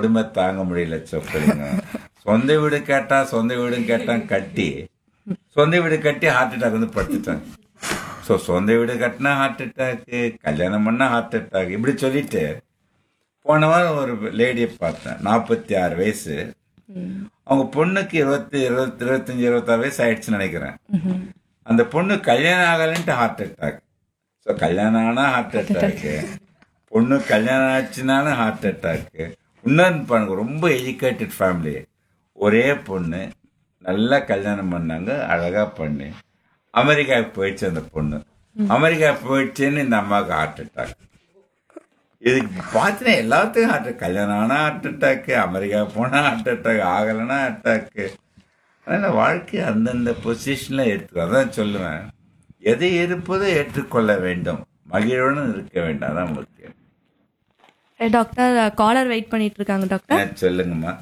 கொடுமை தாங்க முடியல சொக்கலிங்க சொந்த வீடு கேட்டா சொந்த வீடும் கேட்டான் கட்டி சொந்த வீடு கட்டி ஹார்ட் அட்டாக் வந்து படுத்துட்டாங்க ஸோ சொந்த வீடு கட்டினா ஹார்ட் அட்டாக்கு கல்யாணம் பண்ணா ஹார்ட் அட்டாக் இப்படி சொல்லிட்டு போன வாரம் ஒரு லேடியை பார்த்தேன் நாற்பத்தி ஆறு வயசு அவங்க பொண்ணுக்கு இருபத்தி இருபத்தி இருபத்தஞ்சு இருபத்தாறு வயசு ஆயிடுச்சுன்னு நினைக்கிறேன் அந்த பொண்ணு கல்யாணம் ஆகலைன்ட்டு ஹார்ட் அட்டாக் ஸோ கல்யாணம் ஆனா ஹார்ட் அட்டாக்கு பொண்ணு கல்யாணம் ஆச்சுனாலும் ஹார்ட் அட்டாக்கு இன்னொன்று பாருங்க ரொம்ப எஜுகேட்டட் ஃபேமிலி ஒரே பொண்ணு நல்லா கல்யாணம் பண்ணாங்க அழகா பண்ணி அமெரிக்காவுக்கு போயிடுச்சு அந்த பொண்ணு அமெரிக்கா போயிடுச்சுன்னு இந்த அம்மாவுக்கு ஹார்ட் அட்டாக் இதுக்கு பார்த்தீங்கன்னா எல்லாத்துக்கும் ஹார்ட் கல்யாணம் ஆனால் ஹார்ட் அட்டாக்கு அமெரிக்கா போனால் ஹார்ட் அட்டாக் ஆகலைன்னா அட்டாக்கு அதனால் வாழ்க்கை அந்தந்த பொசிஷனில் எடுத்துக்கோ அதான் சொல்லுவேன் எதை இருப்பதோ ஏற்றுக்கொள்ள வேண்டும் மகிழ்வுடன் இருக்க வேண்டும் அதான் முக்கியம் ஏ, டாக்டர் காலர் வெயிட் பண்ணிட்டு இருக்காங்க டாக்டர் ஆ, சொல்லுங்கம்மா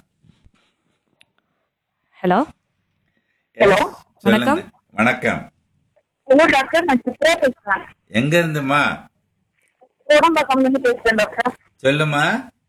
ஹலோ ஹலோ சொல்லுங்க வணக்கம். வணக்கம் ஹலோ டாக்டர் நான் சித்ரா பேசுறேன் எங்க இருந்துமா கோடம்பாக்கம்ல இருந்து பேசுறேன் டாக்டர் சொல்லுமா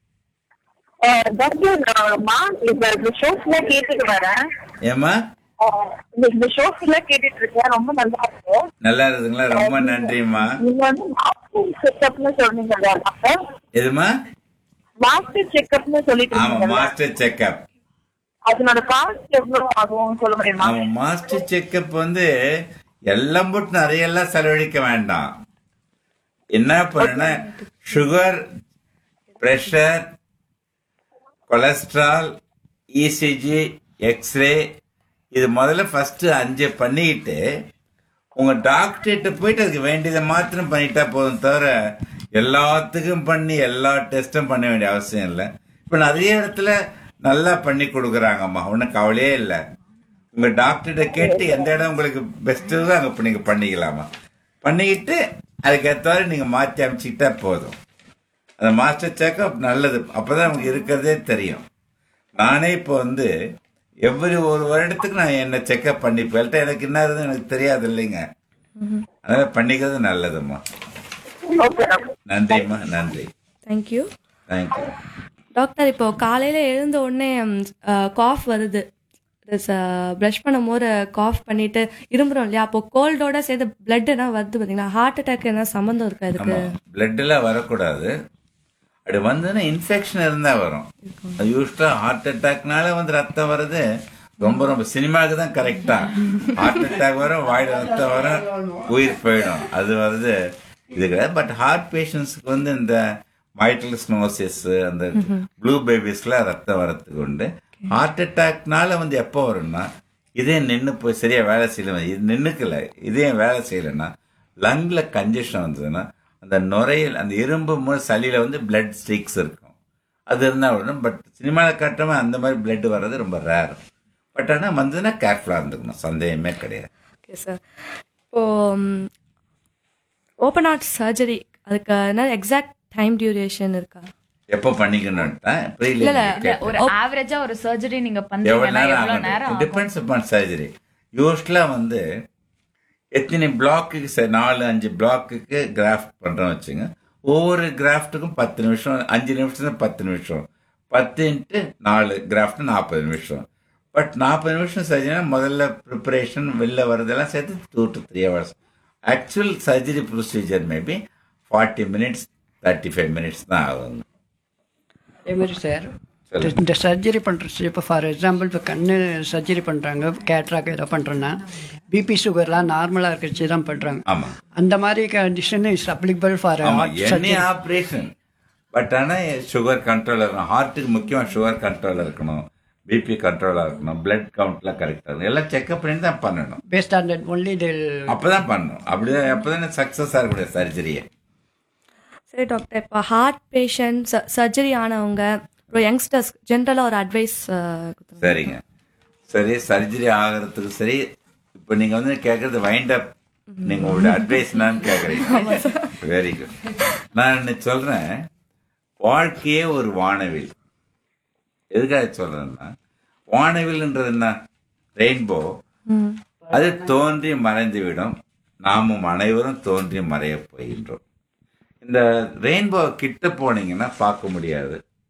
அஹ் டாக்டர் நான்மா இந்த இந்த ஷோஸ்ல கேட்டுட்டு வரேன் ஏமா அஹ் இந்த இந்த ஷோஸ்ல கேட்டுட்டு இருக்கேன் ரொம்ப நல்லா இருக்கு நல்லா இருக்குதுங்களா ரொம்ப நன்றிம்மா நீங்க வந்து மாஸ்டர் செக்அப்னு சொன்னீங்க டாக்டர் எதுமா மாஸ்டர் செக்அப்னு சொல்லிட்டு ஆமா இருக்கீங்க மாஸ்டர் செக்அப் அதனோட காஸ்ட் எவ்வளவு ஆகும் சொல்ல முடியுமா ஆமா மாஸ்டர் செக்அப் வந்து எல்லாம் போட்டு நிறைய எல்லாம் செலவழிக்க வேண்டாம் என்ன பண்ணுனா sugar pressure cholesterol ECG x-ray இது முதல்ல ஃபர்ஸ்ட் அஞ்சு பண்ணிக்கிட்டு உங்க டாக்டர்கிட்ட போயிட்டு அதுக்கு வேண்டியதை மாத்திரம் பண்ணிட்டா போதும் தவிர எல்லாத்துக்கும் பண்ணி எல்லா டெஸ்டும் பண்ண வேண்டிய அவசியம் இல்லை இப்ப நிறைய இடத்துல நல்லா பண்ணி கொடுக்குறாங்கம்மா ஒன்றும் கவலையே இல்லை உங்க டாக்டர்கிட்ட கேட்டு எந்த இடம் உங்களுக்கு பெஸ்ட் அங்க இப்ப நீங்க பண்ணிக்கலாமா பண்ணிக்கிட்டு அதுக்கேற்றாரு நீங்க மாற்றி அமைச்சுக்கிட்டா போதும் அந்த மாஸ்டர் செக்அப் நல்லது அப்பதான் நமக்கு இருக்கிறதே தெரியும் நானே இப்போ வந்து எவ்வளவு ஒரு வருடத்துக்கு நான் என்ன செக்அப் பண்ணிப்பேன் எனக்கு என்ன இருக்குதுன்னு எனக்கு தெரியாது இல்லைங்க அதனால பண்ணிக்கிறது நல்லதும்மா ஓகே டாக்டர் நன்றிம்மா நன்றி தேங்க்யூ தேங்க்யூ டாக்டர் இப்போ காலையில எழுந்த உடனே காஃப் வருது ப்ரஷ் பண்ணும்போது காஃப் பண்ணிட்டு இரும்புறோம் இல்லையா அப்போ கோல்டோட சேர்த்து பிளட் என்ன வருது பார்த்தீங்கன்னா ஹார்ட் அட்டாக் என்ன சம்மந்தம் இருக்கா இதுக்கு ஆமா பிளட்லாம் வரக்கூடாது அப்படி வந்ததுன்னா இன்ஃபெக்ஷன் இருந்தா வரும் அது யூஸ்வலா ஹார்ட் அட்டாக்னால வந்து ரத்தம் வருது ரொம்ப ரொம்ப சினிமாவுக்கு தான் கரெக்டா ஹார்ட் அட்டாக் வரும் வாயில ரத்தம் வரும் உயிர் போயிடும் அது வந்து இது கிடையாது பட் ஹார்ட் பேஷண்ட்ஸ்க்கு வந்து இந்த மைட்டல் ஸ்னோசிஸ் அந்த ப்ளூ பேபிஸ்லாம் ரத்தம் வரத்துக்கு உண்டு ஹார்ட் அட்டாக்னால வந்து எப்போ வரும்னா இதே நின்று போய் சரியா வேலை செய்யல இது நின்னுக்கல இதே வேலை செய்யலைன்னா லங்ல கன்ஜெஷன் வந்ததுன்னா அந்த நுரையில் அந்த இரும்பு மூலம் சளியில வந்து பிளட் ஸ்டிக்ஸ் இருக்கும் அது இருந்தால் வரும் பட் சினிமாவில் காட்டுறவன் அந்த மாதிரி பிளட் வர்றது ரொம்ப ரேர் பட் ஆனால் வந்ததுன்னா கேர்ஃபுல்லாக இருந்துக்கணும் சந்தேகமே கிடையாது ஓகே சார் இப்போ ஓப்பன் ஹார்ட் சர்ஜரி அதுக்கு என்ன எக்ஸாக்ட் டைம் டியூரேஷன் இருக்கா எப்போ பண்ணிக்கணும்ட்டா இல்ல, இல்ல. புரியல ஒரு ஆவரேஜா ஒரு சர்ஜரி நீங்க எவ்வளவு பண்றீங்கன்னா நேரம் எவ்வளவு ஆகும் நேரம் ஆகும்? டிபெண்ட்ஸ் அப்பான் சர்ஜரி யூஸ்வலா வந்து எத்தனை பிளாக்குக்கு ச- நாலு அஞ்சு பிளாக்குக்கு கிராஃப்ட் பண்றோம் வச்சுங்க ஒவ்வொரு கிராஃப்ட்டுக்கும் பத்து நிமிஷம் அஞ்சு நிமிஷம் பத்து நிமிஷம் பத்து இன்ட்டு நாலு கிராஃப்ட் நாற்பது நிமிஷம் பட் நாற்பது நிமிஷம் சர்ஜரினா முதல்ல ப்ரிப்பரேஷன் வெளில வர்றதெல்லாம் சேர்த்து two to three hours actual surgery procedure maybe forty minutes thirty five minutes தான் ஆகும் அதே மாதிரி சார் சொல்லுங்க. இந்த சர்ஜரி பண்ணுறது இப்போ ஃபார் எக்ஸாம்பிள் இப்போ கண்ணு சர்ஜரி பண்ணுறாங்க கேட்ராக் ஏதோ பண்ணுறோன்னா பிபி சுகர்லாம் நார்மலாக இருக்கிறச்சு தான் பண்ணுறாங்க ஆமா அந்த மாதிரி கண்டிஷன் இஸ் அப்ளிகபிள் ஃபார் ஆமா எனி ஆப்ரேஷன் பட் ஆனா சுகர் கண்ட்ரோல் இருக்கணும் ஹார்ட்டுக்கு முக்கியமா சுகர் கண்ட்ரோல் இருக்கணும் பிபி கண்ட்ரோலா இருக்கணும் பிளட் கவுண்ட்லாம் கரெக்டா இருக்கணும் எல்லாம் செக்அப் பண்ணி தான் பண்ணணும் பேஸ்ட் ஆன் தட் ஒன்லி தில் அப்பதான் பண்ணணும் அப்படிதான் அப்பதான் சக்சஸ் ஆகக்கூடிய சர்ஜரியை சரி டாக்டர் இப்போ ஹார்ட் பேஷண்ட் சர்ஜரி ஆனவங்க அப்புறம் யங்ஸ்டர்ஸ் ஜென்ரலாக ஒரு அட்வைஸ் சரிங்க சரி சர்ஜரி ஆகிறதுக்கு சரி இப்போ நீங்க வந்து கேட்கறது வைண்ட் அப் நீங்க உங்களுடைய அட்வைஸ் நான் கேட்குறீங்க வெரி குட் நான் இன்னைக்கு சொல்றேன் வாழ்க்கையே ஒரு வானவில் எதுக்காக சொல்றேன்னா வானவில்ன்றது என்ன ரெயின்போ அது தோன்றி மறைந்து விடும் நாமும் அனைவரும் தோன்றி மறைய போகின்றோம் இந்த ரெயின்போ கிட்ட போனீங்கன்னா பார்க்க முடியாது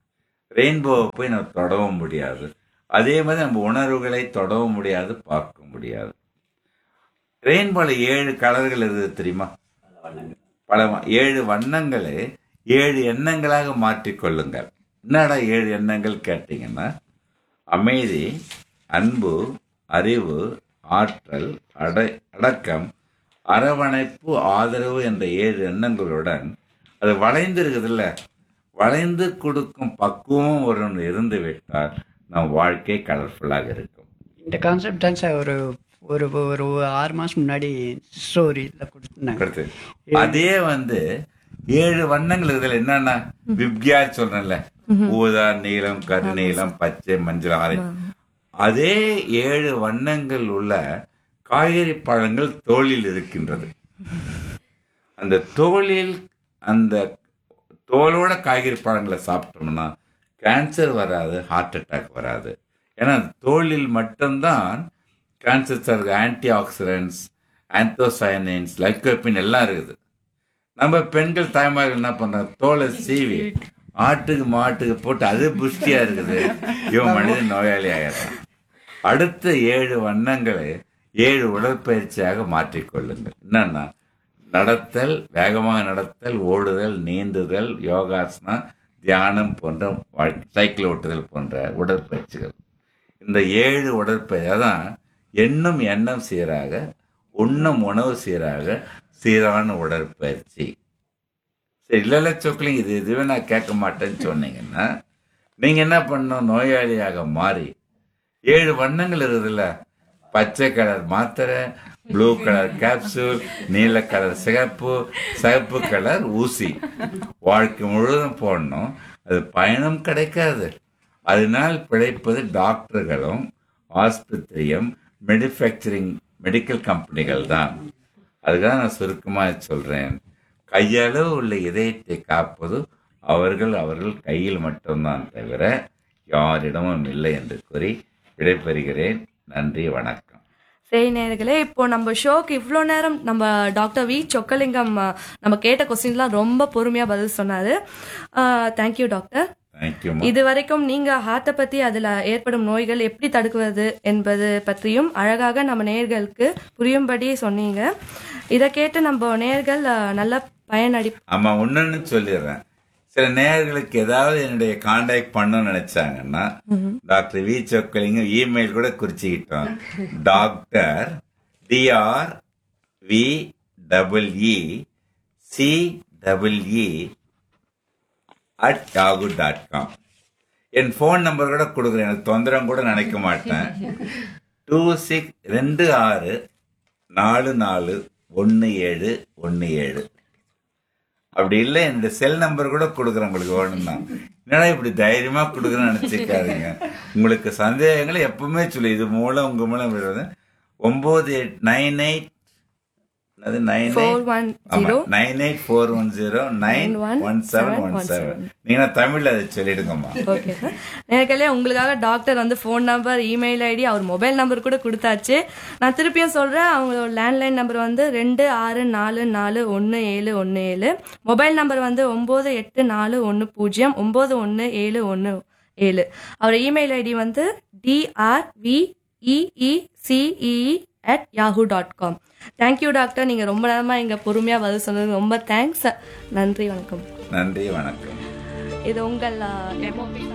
ரெயின்போவை போய் நம்ம தொடவும் முடியாது அதே மாதிரி நம்ம உணர்வுகளை தொடவும் முடியாது பார்க்க முடியாது ரெயின்போல ஏழு கலர்கள் இருக்குது தெரியுமா பல வ- ஏழு வண்ணங்களை ஏழு எண்ணங்களாக மாற்றிக்கொள்ளுங்கள் என்னடா ஏழு எண்ணங்கள் கேட்டீங்கன்னா அமைதி அன்பு அறிவு ஆற்றல் அடை அடக்கம் அரவணைப்பு ஆதரவு என்ற ஏழு எண்ணங்களுடன் அது வளைந்து இருக்குதுல்ல வளைந்து கொடுக்கும் பக்குவம் ஒரு ஒன்று இருந்து விட்டால் நம் வாழ்க்கை கலர்ஃபுல்லாக இருக்கும் இந்த கான்செப்ட் தான் சார் ஒரு ஒரு ஒரு ஆறு மாதம் முன்னாடி ஸ்டோரியில் கொடுத்துருந்தாங்க அடுத்து அதே வந்து ஏழு வண்ணங்கள் இதுல என்னன்னா விப்கியா சொல்றேன்ல ஊதா நீலம் கருநீலம் பச்சை மஞ்சள் ஆரஞ்சு அதே ஏழு வண்ணங்கள் உள்ள காய்கறி பழங்கள் தோலில் இருக்கின்றது அந்த தோலில் அந்த தோலோட காய்கறி பழங்களை சாப்பிட்டோம்னா கேன்சர் வராது ஹார்ட் அட்டாக் வராது ஏன்னா தோலில் மட்டும்தான் cancer antioxidants anthocyanins lycopene எல்லாம் இருக்குது நம்ம பெண்கள் தாய்மார்கள் என்ன பண்றாங்க தோலை சீவி ஆட்டுக்கு மாட்டுக்கு போட்டு அது புஷ்டியா இருக்குது இவன் மனிதன் நோயாளி ஆயிடுறான் அடுத்த ஏழு வண்ணங்களை ஏழு உடற்பயிற்சியாக மாற்றிக்கொள்ளுங்கள் என்னன்னா நடத்தல் வேகமாக நடத்தல் ஓடுதல் நீந்துதல் யோகாசனா தியானம் போன்ற வாழ்க்கை சைக்கிள் ஓட்டுதல் போன்ற உடற்பயிற்சிகள் இந்த ஏழு உடற்பயிற்சி அதான் எண்ணும் எண்ணம் சீராக உண்ணும் உணவு சீராக சீரான உடற்பயிற்சி சரி இல்ல இல்ல சொக்கலிங் இது இதுவே நான் கேட்க மாட்டேன்னு சொன்னீங்கன்னா நீங்க என்ன பண்ணணும் நோயாளியாக மாறி ஏழு வண்ணங்கள் இருக்குதுல்ல பச்சை கலர் மாத்திரை ப்ளூ கலர் கேப்சூல் நீல கலர் சிகப்பு சிகப்பு கலர் ஊசி வாழ்க்கை முழுவதும் போடணும் அது பயணம் கிடைக்காது அதனால் பிழைப்பது டாக்டர்களும் ஆஸ்பத்திரியும் மேனுஃபேக்சரிங் மெடிக்கல் கம்பெனிகள் தான் அதுதான் நான் சுருக்கமாக சொல்றேன் கையளவு உள்ள இதயத்தை காப்பது அவர்கள் அவர்கள் கையில் மட்டும்தான் தவிர யாரிடமும் இல்லை என்று கூறி விடைபெறுகிறேன் நன்றி வணக்கம் சரி நேர்களே இப்போ நம்ம ஷோக்கு இவ்வளோ நேரம் நம்ம டாக்டர் வி சொக்கலிங்கம் அஹ், நம்ம கேட்ட கொஸ்டின்லாம் ரொம்ப பொறுமையா பதில் சொன்னாரு தேங்க்யூ டாக்டர் தேங்க்யூ இது வரைக்கும் நீங்க ஹார்ட்டை பத்தி அதுல ஏற்படும் நோய்கள் எப்படி தடுக்குவது என்பது பற்றியும் அழகாக நம்ம நேர்களுக்கு புரியும்படி சொன்னீங்க இதை கேட்டு நம்ம நேர்கள் அஹ், நல்ல பயனடி ஆமா ஒண்ணுன்னு சொல்லிடுறேன் சில நேயர்களுக்கு ஏதாவது என்னுடைய காண்டாக்ட் பண்ணணும்னு நினைச்சாங்கன்னா டாக்டர் வி சொக்கலிங்க இமெயில் கூட குறிச்சுக்கிட்டோம் doctor DR V double E C double E at Yahoo dot com என் ஃபோன் நம்பர் கூட கொடுக்குறேன் எனக்கு தொந்தரவு கூட நினைக்க மாட்டேன் டூ சிக்ஸ் ரெண்டு ஆறு நாலு நாலு ஒன்று ஏழு ஒன்று ஏழு அப்படி இல்லை இந்த செல் நம்பர் கூட கொடுக்குறேன் உங்களுக்கு வேணும்னா என்னடா இப்படி தைரியமா கொடுக்குறேன்னு நினைச்சுக்காதீங்க உங்களுக்கு சந்தேகங்களை எப்பவுமே சொல்லி இது மூலம் உங்க மூலம் விடுறது ஒன்பது எயிட் நைன் எயிட் அது nine four one zero nine eight four one zero nine one seven one seven நீங்க தமிழ்ல அதை சொல்லிடுங்கம்மா ஓகே சார் நேர்களே உங்களுக்காக டாக்டர் வந்து ஃபோன் நம்பர் இமெயில் ஐடி அவர் மொபைல் நம்பர் கூட கொடுத்தாச்சு நான் திருப்பியும் சொல்றேன் அவங்களோட லேண்ட்லைன் நம்பர் வந்து ரெண்டு ஆறு நாலு நாலு ஒன்று ஏழு ஒன்று ஏழு மொபைல் நம்பர் வந்து ஒம்பது எட்டு நாலு ஒன்று பூஜ்ஜியம் ஒம்பது ஒன்று ஏழு ஒன்று ஏழு அவர் இமெயில் ஐடி வந்து TRVEECE at Yahoo dot com thank you doctor நீங்கள் ரொம்ப நேரமாக இங்கே பொறுமையாக பதில் சொன்னது ரொம்ப தேங்க்ஸ் நன்றி வணக்கம் நன்றி வணக்கம் இது உங்கள் எம்ஓபி